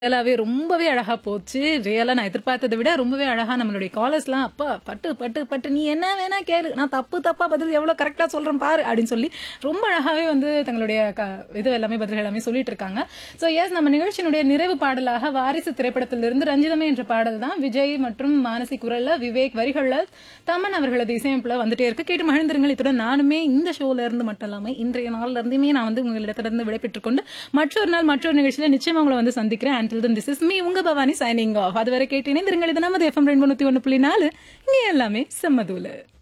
ரியலாவே ரொம்பவே அழகா போச்சு. ரியலா நான் எதிர்பார்த்தத விட ரொம்பவே அழகா நம்மளுடைய காலர்ஸ்லாம் "அப்பா பட்டு, பட்டு, பட்டு நீ என்ன வேணா கேளு. நான் தப்பு தப்பா பதில் எவ்வளோ கரெக்ட்டா சொல்றேன் பாரு" அப்படின்னு சொல்லி ரொம்ப அழகாவே வந்து தங்களுடைய க இது எல்லாமே பதில்கள் எல்லாமே சொல்லிட்டு இருக்காங்க. ஸோ எஸ் நம்ம நிகழ்ச்சியினுடைய நிறைவு பாடலாக வாரிசு திரைப்படத்திலிருந்து ரஞ்சிதமே என்ற பாடல் தான் விஜய் மற்றும் மானசி குரல்ல, விவேக் வரிகள்ல, தமன் அவர்களது இசையமைப்புல வந்துட்டே இருக்கு. கேட்டு மகிழ்ந்திருங்கள். இத்துடன் நானுமே இந்த ஷோல இருந்து மட்டும் இல்லாம இன்றைய நாள்ல இருந்துமே நான் வந்து உங்களிடத்திலிருந்து விடைபெற்றுக் கொண்டு மற்றொரு நாள் மற்றொரு நிகழ்ச்சியில நிச்சயமா உங்களை வந்து சந்திக்கிறேன். Until then this is me உங்க பவானி சைனிங் ஆஃப். அதுவரை கேட்டு இணைந்திருங்கள். இது நமது எஃப்எம் ரெண்டு ஒன்று புள்ளி நாலு இங்கே எல்லாமே செம்மதூல